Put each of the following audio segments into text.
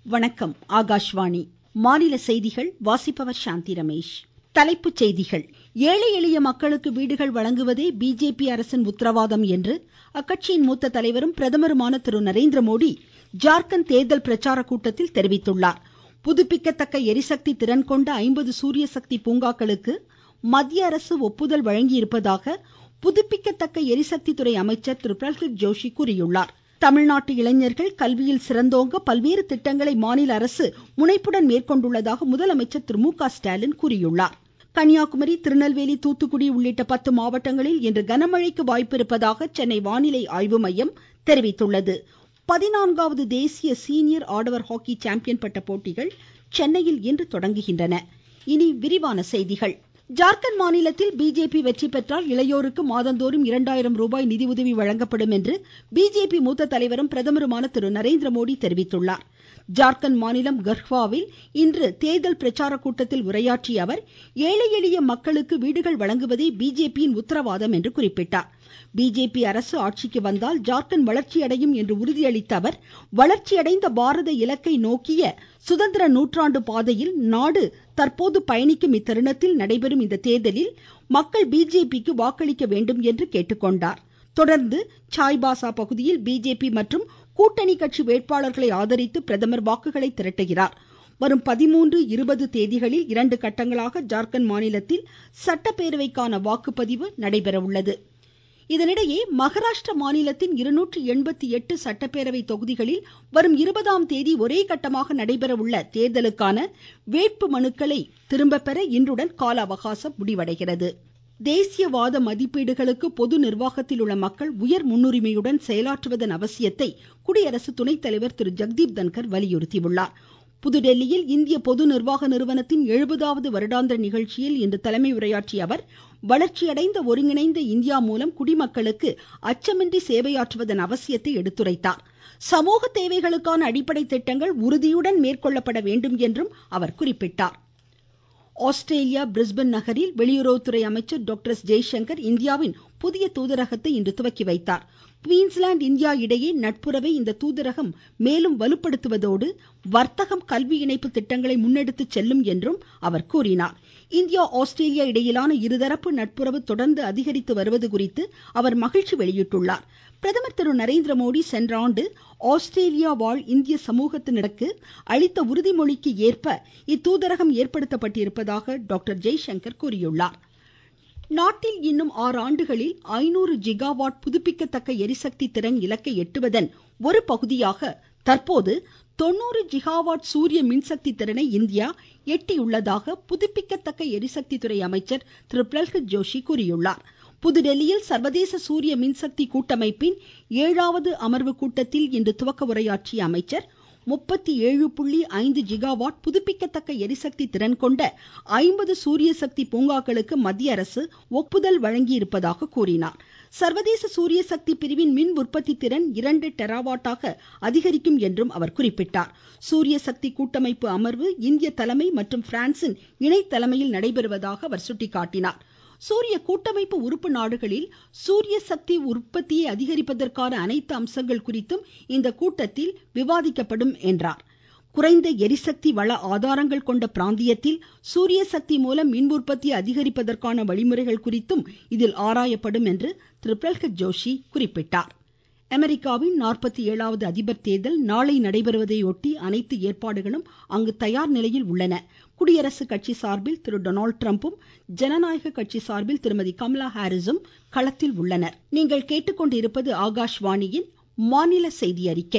வணக்கம் ஆகாஷ்வாணி மாநில செய்திகள் வாசிப்பவர் சாந்தி ரமேஷ் தலைப்புச் செய்திகள் ஏழை எளிய மக்களுக்கு வீடுகள் வழங்குவதே பிஜேபி அரசின் உத்தரவாதம் என்று அக்கட்சியின் மூத்த தலைவரும் பிரதமருமான திரு நரேந்திரமோடி ஜார்க்கண்ட் தேர்தல் பிரச்சார கூட்டத்தில் தெரிவித்துள்ளார் புதுப்பிக்கத்தக்க எரிசக்தி திறன் கொண்ட ஐம்பது சூரிய சக்தி பூங்காக்களுக்கு மத்திய அரசு ஒப்புதல் வழங்கியிருப்பதாக புதுப்பிக்கத்தக்க எரிசக்தி துறை அமைச்சர் திரு பிரல்ஹத் ஜோஷி கூறியுள்ளார் தமிழ்நாட்டு இளைஞர்கள் கல்வியில் சிறந்தோங்க பல்வேறு திட்டங்களை மாநில அரசு முனைப்புடன் மேற்கொண்டுள்ளதாக முதலமைச்சர் திரு மு க ஸ்டாலின் கூறியுள்ளார் கன்னியாகுமரி திருநெல்வேலி தூத்துக்குடி உள்ளிட்ட பத்து மாவட்டங்களில் இன்று கனமழைக்கு வாய்ப்பிருப்பதாக சென்னை வானிலை ஆய்வு மையம் தெரிவித்துள்ளது பதினான்காவது தேசிய சீனியர் ஆடவர் ஹாக்கி சாம்பியன் பட்ட போட்டிகள் சென்னையில் இன்று தொடங்குகின்றன இனி விரிவான செய்திகள் ஜார்க்கண்ட் மாநிலத்தில் பிஜேபி வெற்றி பெற்றால் இளையோருக்கு மாதந்தோறும் இரண்டாயிரம் ரூபாய் நிதியுதவி வழங்கப்படும் என்று பிஜேபி மூத்த தலைவரும் பிரதமருமான திரு நரேந்திரமோடி தெரிவித்துள்ளார் ஜார்க்கண்ட் மாநிலம் கர்ஹ்வாவில் இன்று தேர்தல் பிரச்சார கூட்டத்தில் உரையாற்றிய அவர் ஏழை எளிய மக்களுக்கு வீடுகள் வழங்குவதே பிஜேபியின் உத்தரவாதம் என்று குறிப்பிட்டார் பிஜேபி அரசு ஆட்சிக்கு வந்தால் ஜார்க்கண்ட் வளர்ச்சியடையும் என்று உறுதியளித்த அவர் வளர்ச்சியடைந்த பாரத இலக்கை நோக்கிய சுதந்திர நூற்றாண்டு பாதையில் நாடு தற்போது பயணிக்கும் இத்தருணத்தில் நடைபெறும் இந்த தேர்தலில் மக்கள் பிஜேபிக்கு வாக்களிக்க வேண்டும் என்று கேட்டுக்கொண்டார் தொடர்ந்து சாய்பாசா பகுதியில் பிஜேபி மற்றும் கூட்டணி கட்சி வேட்பாளர்களை ஆதரித்து பிரதமர் வாக்குகளை திரட்டுகிறார் வரும் பதிமூன்று இருபது தேதிகளில் இரண்டு கட்டங்களாக ஜார்க்கண்ட் மாநிலத்தில் சட்டப்பேரவைக்கான வாக்குப்பதிவு நடைபெற உள்ளது இதனிடையே மகாராஷ்டிர மாநிலத்தின் இருநூற்றி எண்பத்தி எட்டு சட்டப்பேரவை தொகுதிகளில் வரும் இருபதாம் தேதி ஒரே கட்டமாக நடைபெற உள்ள தேர்தலுக்கான வேட்பு மனுக்களை திரும்ப பெற இன்றுடன் கால அவகாசம் முடிவடைகிறது தேசியவாத மதிப்பீடுகளுக்கு பொது நிர்வாகத்தில் உள்ள மக்கள் உயர் முன்னுரிமையுடன் செயலாற்றுவதன் அவசியத்தை குடியரசு துணைத் தலைவர் திரு ஜெக்தீப் தன்கர் வலியுறுத்தியுள்ளார் புதுடெல்லியில் இந்திய பொது நிர்வாக நிறுவனத்தின் எழுபதாவது வருடாந்திர நிகழ்ச்சியில் இன்று தலைமை உரையாற்றிய அவர் வளர்ச்சியடைந்த ஒருங்கிணைந்த இந்தியா மூலம் குடிமக்களுக்கு அச்சமின்றி சேவையாற்றுவதன் அவசியத்தை எடுத்துரைத்தார் சமூக தேவைகளுக்கான அடிப்படை திட்டங்கள் உறுதியுடன் மேற்கொள்ளப்பட வேண்டும் என்றும் அவர் குறிப்பிட்டார் ஆஸ்திரேலியா பிரிஸ்பன் நகரில் வெளியுறவுத்துறை அமைச்சர் டாக்டர் எஸ் ஜெய்சங்கர் இந்தியாவின் புதிய தூதரகத்தை இன்று துவக்கி வைத்தார் குவீன்ஸ்லாந்து இந்தியா இடையே நட்புறவை இந்த தூதரகம் மேலும் வலுப்படுத்துவதோடு வர்த்தகம் கல்வி இணைப்பு திட்டங்களை முன்னெடுத்து செல்லும் என்றும் அவர் கூறினார் இந்தியா ஆஸ்திரேலியா இடையிலான இருதரப்பு நட்புறவு தொடர்ந்து அதிகரித்து வருவது குறித்து அவர் மகிழ்ச்சி வெளியிட்டுள்ளார் பிரதமர் திரு நரேந்திரமோடி சென்ற ஆண்டு ஆஸ்திரேலியா வாழ் இந்திய சமூகத்தினருக்கு அளித்த உறுதிமொழிக்கு ஏற்ப இத்தூதரகம் ஏற்படுத்தப்பட்டிருப்பதாக டாக்டர் ஜெய்சங்கர் கூறியுள்ளார் நாட்டில் இன்னும் ஆறு ஆண்டுகளில் ஐநூறு ஜிகாவாட் புதுப்பிக்கத்தக்க எரிசக்தி திறன் இலக்கை எட்டுவதன் ஒரு பகுதியாக தற்போது தொண்ணூறு ஜிகாவாட் சூரிய மின்சக்தி திறனை இந்தியா எட்டியுள்ளதாக புதுப்பிக்கத்தக்க எரிசக்தி துறை அமைச்சர் திரு பிரல்ஹத் ஜோஷி கூறியுள்ளார் புதுடெல்லியில் சர்வதேச சூரிய மின்சக்தி கூட்டமைப்பின் ஏழாவது அமர்வு கூட்டத்தில் இன்று துவக்க உரையாற்றிய அமைச்சர் முப்பத்தி ஏழு புள்ளி ஐந்து ஜிகாவாட் புதுப்பிக்கத்தக்க எரிசக்தி திறன் கொண்ட ஐம்பது சூரிய சக்தி பூங்காக்களுக்கு மத்திய அரசு ஒப்புதல் வழங்கியிருப்பதாக கூறினார் சர்வதேச சூரிய சக்தி பிரிவின் மின் உற்பத்தி திறன் இரண்டு டெராவாட்டாக அதிகரிக்கும் என்றும் அவர் குறிப்பிட்டார் சூரிய சக்தி கூட்டமைப்பு அமர்வு இந்திய தலைமை மற்றும் பிரான்சின் இணை தலைமையில் நடைபெறுவதாக அவர் சுட்டிக்காட்டினார் சூரிய கூட்டமைப்பு உறுப்பு நாடுகளில் சூரிய சக்தி உற்பத்தியை அதிகரிப்பதற்கான அனைத்து அம்சங்கள் குறித்தும் இந்த கூட்டத்தில் விவாதிக்கப்படும் என்றார் குறைந்த எரிசக்தி வள ஆதாரங்கள் கொண்ட பிராந்தியத்தில் சூரிய சக்தி மூலம் மின் உற்பத்தி அதிகரிப்பதற்கான வழிமுறைகள் குறித்தும் இதில் ஆராயப்படும் என்று திரு பிரல்ஹத் ஜோஷி குறிப்பிட்டார் அமெரிக்காவின் நாற்பத்தி ஏழாவது அதிபர் தேர்தல் நாளை நடைபெறுவதையொட்டி அனைத்து ஏற்பாடுகளும் அங்கு தயார் நிலையில் உள்ளன குடியரசுக் கட்சி சார்பில் திரு டொனால்டு டிரம்பும் ஜனநாயக கட்சி சார்பில் திருமதி கமலா ஹாரிஸும் களத்தில் உள்ளனர் நீங்கள் கேட்டுக்கொண்டிருப்பது ஆகாஷ்வாணியின் மாநில செய்தி அறிக்கை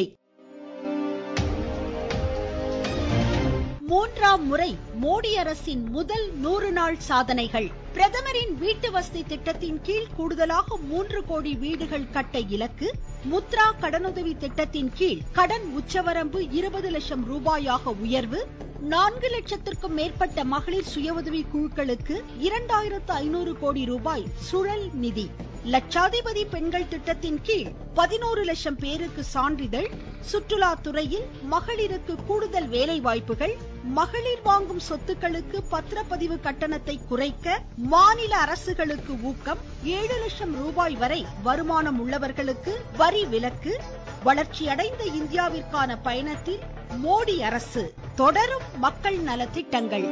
மூன்றாம் முறை மோடி அரசின் முதல் நூறு நாள் சாதனைகள் பிரதமரின் வீட்டு வசதி திட்டத்தின் கீழ் கூடுதலாக மூன்று கோடி வீடுகள் கட்ட இலக்கு முத்ரா கடனுதவி திட்டத்தின் கீழ் கடன் உச்சவரம்பு இருபது லட்சம் ரூபாயாக உயர்வு நான்கு லட்சத்திற்கும் மேற்பட்ட மகளிர் சுய உதவி குழுக்களுக்கு இரண்டாயிரத்து ஐநூறு கோடி ரூபாய் சுழல் நிதி லட்சாதிபதி பெண்கள் திட்டத்தின் கீழ் பதினோரு லட்சம் பேருக்கு சான்றிதழ் சுற்றுலா துறையில் மகளிருக்கு கூடுதல் வேலை வாய்ப்புகள் மகளிர் வாங்கும் சொத்துக்களுக்கு பத்திரப்பதிவு கட்டணத்தை குறைக்க மாநில அரசுகளுக்கு ஊக்கம் ஏழு லட்சம் ரூபாய் வரை வருமானம் உள்ளவர்களுக்கு வரி விலக்கு வளர்ச்சியடைந்த இந்தியாவிற்கான பயணத்தில் மோடி அரசு தொடரும் மக்கள் நலத்திட்டங்கள்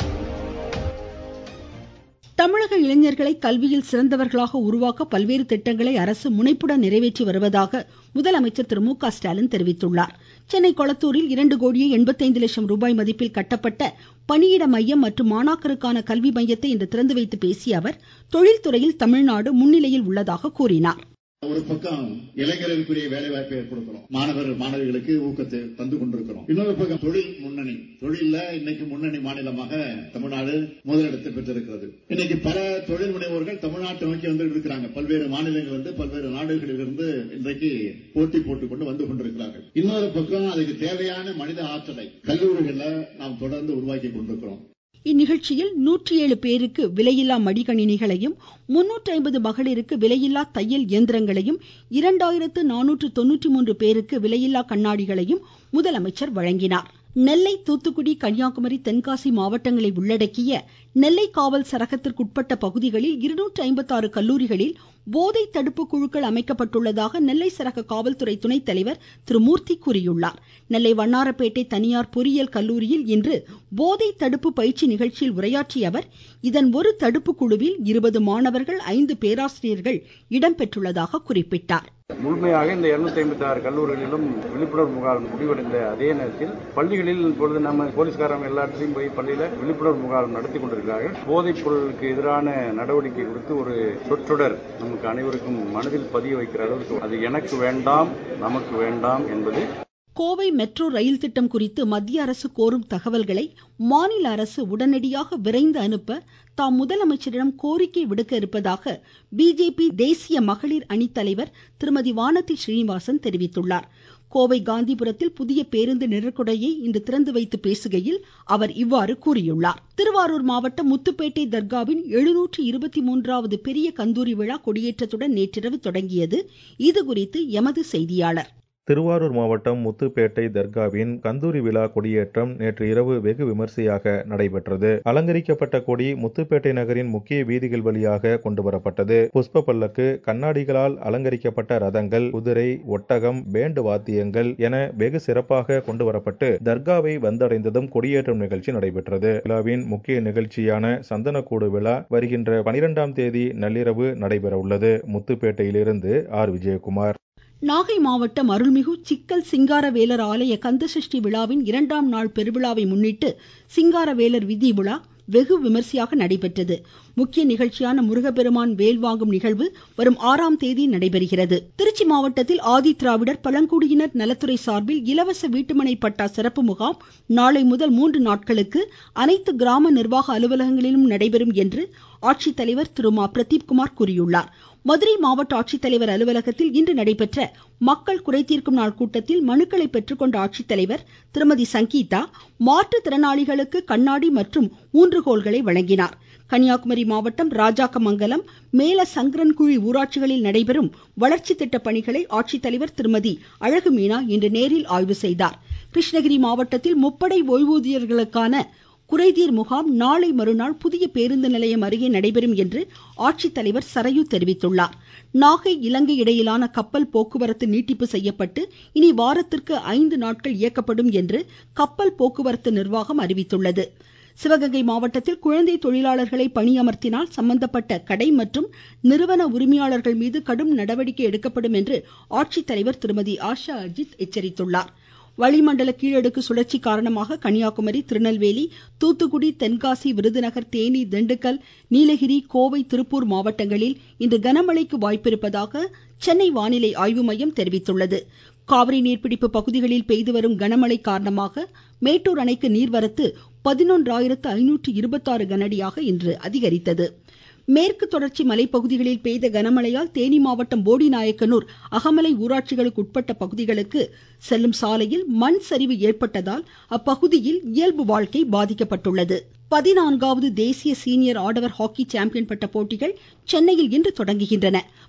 தமிழக இளைஞர்களை கல்வியில் சிறந்தவர்களாக உருவாக்க பல்வேறு திட்டங்களை அரசு முனைப்புடன் நிறைவேற்றி வருவதாக முதலமைச்சர் திரு மு க ஸ்டாலின் தெரிவித்துள்ளார் சென்னை கொளத்தூரில் இரண்டு கோடியே எண்பத்தைந்து லட்சம் ரூபாய் மதிப்பில் கட்டப்பட்ட பணியிட மையம் மற்றும் மாணாக்கருக்கான கல்வி மையத்தை இன்று திறந்து வைத்து பேசிய அவர் தொழில்துறையில் தமிழ்நாடு முன்னிலையில் உள்ளதாக கூறினார் ஒரு பக்கம் இளைஞர்களுக்குரிய வேலை வாய்ப்பை கொடுக்கிறோம் மாணவர் மாணவிகளுக்கு ஊக்கத்தை தந்து கொண்டிருக்கிறோம் இன்னொரு பக்கம் தொழில் முன்னணி தொழில இன்னைக்கு முன்னணி மாநிலமாக தமிழ்நாடு முதலிடத்தை பெற்றிருக்கிறது இன்னைக்கு பல தொழில் முனைவோர்கள் தமிழ்நாட்டை நோக்கி வந்து இருக்கிறாங்க பல்வேறு மாநிலங்கள் இருந்து பல்வேறு நாடுகளில் இருந்து இன்றைக்கு போட்டி போட்டுக் கொண்டு வந்து கொண்டிருக்கிறார்கள் இன்னொரு பக்கம் அதுக்கு தேவையான மனித ஆற்றலை கல்லூரிகளை நாம் தொடர்ந்து உருவாக்கி கொண்டிருக்கிறோம் இந்நிகழ்ச்சியில் நூற்றி ஏழு பேருக்கு விலையில்லா மடிக்கணினிகளையும் முன்னூற்றி ஐம்பது மகளிருக்கு விலையில்லா தையல் இயந்திரங்களையும் இரண்டாயிரத்து நானூற்று தொன்னூற்றி மூன்று பேருக்கு விலையில்லா கண்ணாடிகளையும் முதலமைச்சர் வழங்கினார் நெல்லை தூத்துக்குடி கன்னியாகுமரி தென்காசி மாவட்டங்களை உள்ளடக்கிய நெல்லை காவல் சரகத்திற்குட்பட்ட பகுதிகளில் இருநூற்று ஐம்பத்தாறு கல்லூரிகளில் போதை தடுப்பு குழுக்கள் அமைக்கப்பட்டுள்ளதாக நெல்லை சரக காவல்துறை துணைத் தலைவர் திரு மூர்த்தி கூறியுள்ளார் நெல்லை வண்ணாரப்பேட்டை தனியார் பொறியியல் கல்லூரியில் இன்று போதை தடுப்பு பயிற்சி நிகழ்ச்சியில் உரையாற்றிய அவர் இதன் ஒரு தடுப்பு குழுவில் இருபது மாணவர்கள் ஐந்து பேராசிரியர்கள் இடம்பெற்றுள்ளதாக குறிப்பிட்டார் முழுமையாக இந்த இருநூத்தி ஐம்பத்தி ஆறு கல்லூரிகளிலும் விழிப்புணர்வு முகாம் முடிவடைந்த அதே நேரத்தில் பள்ளிகளில் இப்பொழுது நம்ம போலீஸ்காரங்க எல்லாத்தையும் போய் பள்ளியில விழிப்புணர்வு முகாம் நடத்தி கொண்டிருக்கிறார்கள் போதைப் பொருளுக்கு எதிரான நடவடிக்கை குறித்து ஒரு சொற்றொடர் நமக்கு அனைவருக்கும் மனதில் பதிய வைக்கிற அளவுக்கு அது எனக்கு வேண்டாம் நமக்கு வேண்டாம் என்பது கோவை மெட்ரோ ரயில் திட்டம் குறித்து மத்திய அரசு கோரும் தகவல்களை மாநில அரசு உடனடியாக விரைந்து அனுப்ப தாம் முதலமைச்சரிடம் கோரிக்கை விடுக்க இருப்பதாக பிஜேபி தேசிய மகளிர் அணித்தலைவர் திருமதி வானதி ஸ்ரீனிவாசன் தெரிவித்துள்ளார் கோவை காந்திபுரத்தில் புதிய பேருந்து நிழற்குடையை இன்று திறந்து வைத்து பேசுகையில் அவர் இவ்வாறு கூறியுள்ளார் திருவாரூர் மாவட்டம் முத்துப்பேட்டை தர்காவின் எழுநூற்று இருபத்தி மூன்றாவது பெரிய கந்தூரி விழா கொடியேற்றத்துடன் நேற்றிரவு தொடங்கியது இதுகுறித்து எமது செய்தியாளர் திருவாரூர் மாவட்டம் முத்துப்பேட்டை தர்காவின் கந்தூரி விழா கொடியேற்றம் நேற்று இரவு வெகு விமர்சையாக நடைபெற்றது அலங்கரிக்கப்பட்ட கொடி முத்துப்பேட்டை நகரின் முக்கிய வீதிகள் வழியாக கொண்டு வரப்பட்டது புஷ்ப பல்லக்கு கண்ணாடிகளால் அலங்கரிக்கப்பட்ட ரதங்கள் குதிரை ஒட்டகம் பேண்டு வாத்தியங்கள் என வெகு சிறப்பாக கொண்டு வரப்பட்டு தர்காவை வந்தடைந்ததும் கொடியேற்றம் நிகழ்ச்சி நடைபெற்றது விழாவின் முக்கிய நிகழ்ச்சியான சந்தனக்கூடு விழா வருகின்ற பனிரெண்டாம் தேதி நள்ளிரவு நடைபெற உள்ளது முத்துப்பேட்டையிலிருந்து ஆர் விஜயகுமார் நாகை மாவட்டம் அருள்மிகு சிக்கல் சிங்காரவேலர் ஆலய கந்தசஷ்டி விழாவின் இரண்டாம் நாள் பெருவிழாவை முன்னிட்டு சிங்காரவேலர் விதி விழா வெகு விமர்சையாக நடைபெற்றது முக்கிய நிகழ்ச்சியான முருகப்பெருமான் வேல் வாங்கும் நிகழ்வு வரும் ஆறாம் தேதி நடைபெறுகிறது திருச்சி மாவட்டத்தில் ஆதி திராவிடர் பழங்குடியினர் நலத்துறை சார்பில் இலவச வீட்டுமனை பட்டா சிறப்பு முகாம் நாளை முதல் மூன்று நாட்களுக்கு அனைத்து கிராம நிர்வாக அலுவலகங்களிலும் நடைபெறும் என்று ஆட்சித்தலைவர் திரு மா பிரதீப்குமார் கூறியுள்ளார் மதுரை மாவட்ட ஆட்சித்தலைவர் அலுவலகத்தில் இன்று நடைபெற்ற மக்கள் குறைதீர்க்கும் நாள் கூட்டத்தில் மனுக்களை பெற்றுக்கொண்ட ஆட்சித்தலைவர் திருமதி சங்கீதா மாற்றுத்திறனாளிகளுக்கு கண்ணாடி மற்றும் ஊன்றுகோல்களை வழங்கினார் கன்னியாகுமரி மாவட்டம் ராஜாக்கமங்கலம் மேல சங்கரன்குழி ஊராட்சிகளில் நடைபெறும் வளர்ச்சி திட்ட பணிகளை ஆட்சித்தலைவர் திருமதி அழகு மீனா இன்று நேரில் ஆய்வு செய்தார் கிருஷ்ணகிரி மாவட்டத்தில் முப்படை ஓய்வூதியர்களுக்கான குறைதீர் முகாம் நாளை மறுநாள் புதிய பேருந்து நிலையம் அருகே நடைபெறும் என்று ஆட்சித்தலைவர் சரையு தெரிவித்துள்ளார் நாகை இலங்கை இடையிலான கப்பல் போக்குவரத்து நீட்டிப்பு செய்யப்பட்டு இனி வாரத்திற்கு ஐந்து நாட்கள் இயக்கப்படும் என்று கப்பல் போக்குவரத்து நிர்வாகம் அறிவித்துள்ளது சிவகங்கை மாவட்டத்தில் குழந்தை தொழிலாளர்களை பணியமர்த்தினால் சம்பந்தப்பட்ட கடை மற்றும் நிறுவன உரிமையாளர்கள் மீது கடும் நடவடிக்கை எடுக்கப்படும் என்று ஆட்சித்தலைவர் திருமதி ஆஷா அஜித் எச்சரித்துள்ளார் வளிமண்டல கீழடுக்கு சுழற்சி காரணமாக கன்னியாகுமரி திருநெல்வேலி தூத்துக்குடி தென்காசி விருதுநகர் தேனி திண்டுக்கல் நீலகிரி கோவை திருப்பூர் மாவட்டங்களில் இன்று கனமழைக்கு வாய்ப்பிருப்பதாக சென்னை வானிலை ஆய்வு மையம் தெரிவித்துள்ளது காவிரி நீர்பிடிப்பு பகுதிகளில் பெய்து வரும் கனமழை காரணமாக மேட்டூர் அணைக்கு நீர்வரத்து பதினொன்றாயிரத்து ஐநூற்று இருபத்தாறு கனஅடியாக இன்று அதிகரித்தது மேற்கு தொடர்ச்சி மலைப்பகுதிகளில் பெய்த கனமழையால் தேனி மாவட்டம் போடிநாயக்கனூர் அகமலை ஊராட்சிகளுக்கு உட்பட்ட பகுதிகளுக்கு செல்லும் சாலையில் மண் சரிவு ஏற்பட்டதால் அப்பகுதியில் இயல்பு வாழ்க்கை பாதிக்கப்பட்டுள்ளது பதினான்காவது தேசிய சீனியர் ஆடவர் ஹாக்கி சாம்பியன் பட்ட போட்டிகள் சென்னையில் இன்று தொடங்குகின்றன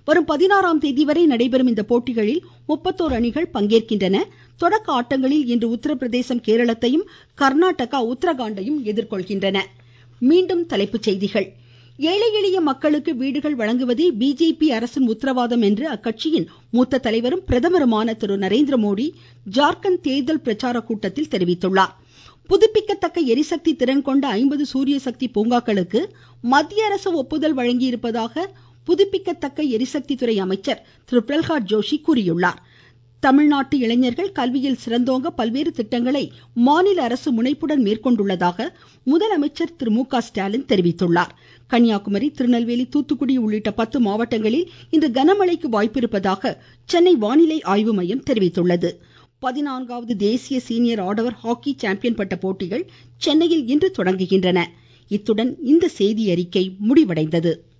வரும் பதினாறாம் தேதி வரை நடைபெறும் இந்த போட்டிகளில் முப்பத்தோரு அணிகள் பங்கேற்கின்றன தொடக்க ஆட்டங்களில் இன்று உத்தரப்பிரதேசம் கேரளத்தையும் கர்நாடகா உத்தரகாண்டையும் எதிர்கொள்கின்றன மீண்டும் தலைப்புச் செய்திகள் ஏழை எளிய மக்களுக்கு வீடுகள் வழங்குவதே பிஜேபி அரசின் உத்தரவாதம் என்று அக்கட்சியின் மூத்த தலைவரும் பிரதமருமான திரு நரேந்திர மோடி ஜார்க்கண்ட் தேர்தல் பிரச்சார கூட்டத்தில் தெரிவித்துள்ளார் புதுப்பிக்கத்தக்க எரிசக்தி திறன் கொண்ட ஐம்பது சூரிய சக்தி பூங்காக்களுக்கு மத்திய அரசு ஒப்புதல் வழங்கியிருப்பதாக புதுப்பிக்கத்தக்க எரிசக்தி துறை அமைச்சர் திரு பிரல்ஹாத் ஜோஷி கூறியுள்ளார் தமிழ்நாட்டு இளைஞர்கள் கல்வியில் சிறந்தோங்க பல்வேறு திட்டங்களை மாநில அரசு முனைப்புடன் மேற்கொண்டுள்ளதாக முதலமைச்சர் திரு மு க ஸ்டாலின் தெரிவித்துள்ளார் கன்னியாகுமரி திருநெல்வேலி தூத்துக்குடி உள்ளிட்ட பத்து மாவட்டங்களில் இன்று கனமழைக்கு வாய்ப்பிருப்பதாக சென்னை வானிலை ஆய்வு மையம் தெரிவித்துள்ளது பதினான்காவது தேசிய சீனியர் ஆடவர் ஹாக்கி சாம்பியன் பட்ட போட்டிகள் சென்னையில் இன்று தொடங்குகின்றன இத்துடன் இந்த செய்தியறிக்கை முடிவடைந்தது